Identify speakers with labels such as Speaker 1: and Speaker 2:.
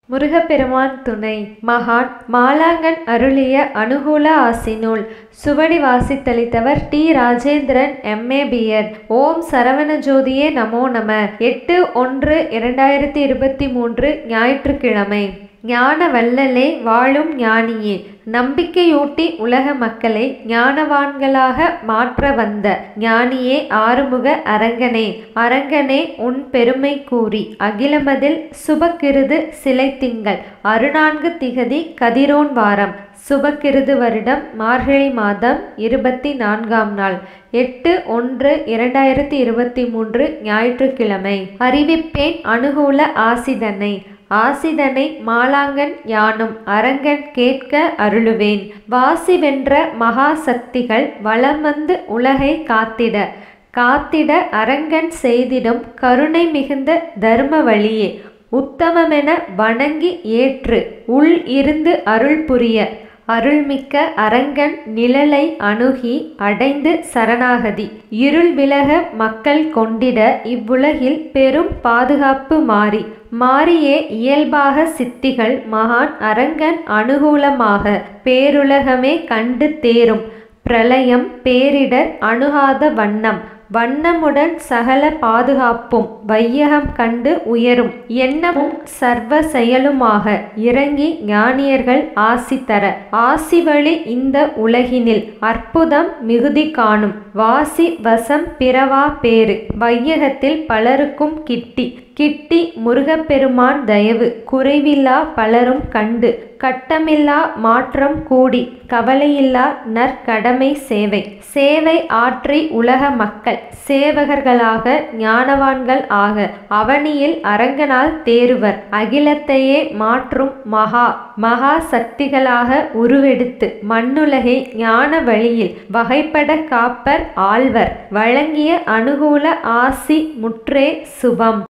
Speaker 1: முருகப்பெருமான் துணை மகான் மாலாங்கன் அருளிய அனுகூல ஆசினூல் சுவடி வாசித்தளித்தவர் டி ராஜேந்திரன் எம்ஏ பிஎட் ஓம் சரவண ஜோதியே நமோ நம எட்டு ஒன்று இரண்டாயிரத்தி இருபத்தி மூன்று ஞாயிற்றுக்கிழமை ஞான வல்லலே வாழும் ஞானியே நம்பிக்கையூட்டி உலக மக்களை ஞானவான்களாக மாற்ற வந்த ஞானியே ஆறுமுக அரங்கனே அரங்கனே உன் பெருமை கூறி அகிலமதில் சுபக்கிருது சிலை திங்கள் அருநான்கு திகதி கதிரோன் வாரம் சுபக்கிருது வருடம் மார்கழி மாதம் இருபத்தி நான்காம் நாள் எட்டு ஒன்று இரண்டாயிரத்தி இருபத்தி மூன்று ஞாயிற்றுக்கிழமை அறிவிப்பேன் அனுகூல ஆசிதனை ஆசிதனை மாலாங்கன் யானும் அரங்கன் கேட்க அருளுவேன் வாசி வென்ற மகா சக்திகள் வலம் வந்து உலகை காத்திட காத்திட அரங்கன் செய்திடும் கருணை மிகுந்த தர்ம வழியே உத்தமமென வணங்கி ஏற்று உள் இருந்து அருள் புரிய அருள்மிக்க அரங்கன் நிழலை அணுகி அடைந்து சரணாகதி இருள் விலக மக்கள் கொண்டிட இவ்வுலகில் பெரும் பாதுகாப்பு மாறி மாறியே இயல்பாக சித்திகள் மகான் அரங்கன் அனுகூலமாக பேருலகமே கண்டு தேரும் பிரளயம் பேரிடர் அணுகாத வண்ணம் வண்ணமுடன் சகல பாதுகாப்பும் வையகம் கண்டு உயரும் எண்ணமும் சர்வ செயலுமாக இறங்கி ஞானியர்கள் ஆசி தர ஆசி வழி இந்த உலகினில் அற்புதம் மிகுதி காணும் வாசி வசம் பிறவா பேரு வையகத்தில் பலருக்கும் கிட்டி கிட்டி முருகப்பெருமான் தயவு குறைவில்லா பலரும் கண்டு கட்டமில்லா மாற்றம் கூடி கவலையில்லா நற்கடமை சேவை சேவை ஆற்றி உலக மக்கள் சேவகர்களாக ஞானவான்கள் ஆக அவனியில் அரங்கனால் தேறுவர் அகிலத்தையே மாற்றும் மகா மகா சக்திகளாக உருவெடுத்து மண்ணுலகை ஞான வழியில் வகைப்பட காப்பர் ஆழ்வர் வழங்கிய அனுகூல ஆசி முற்றே சுபம்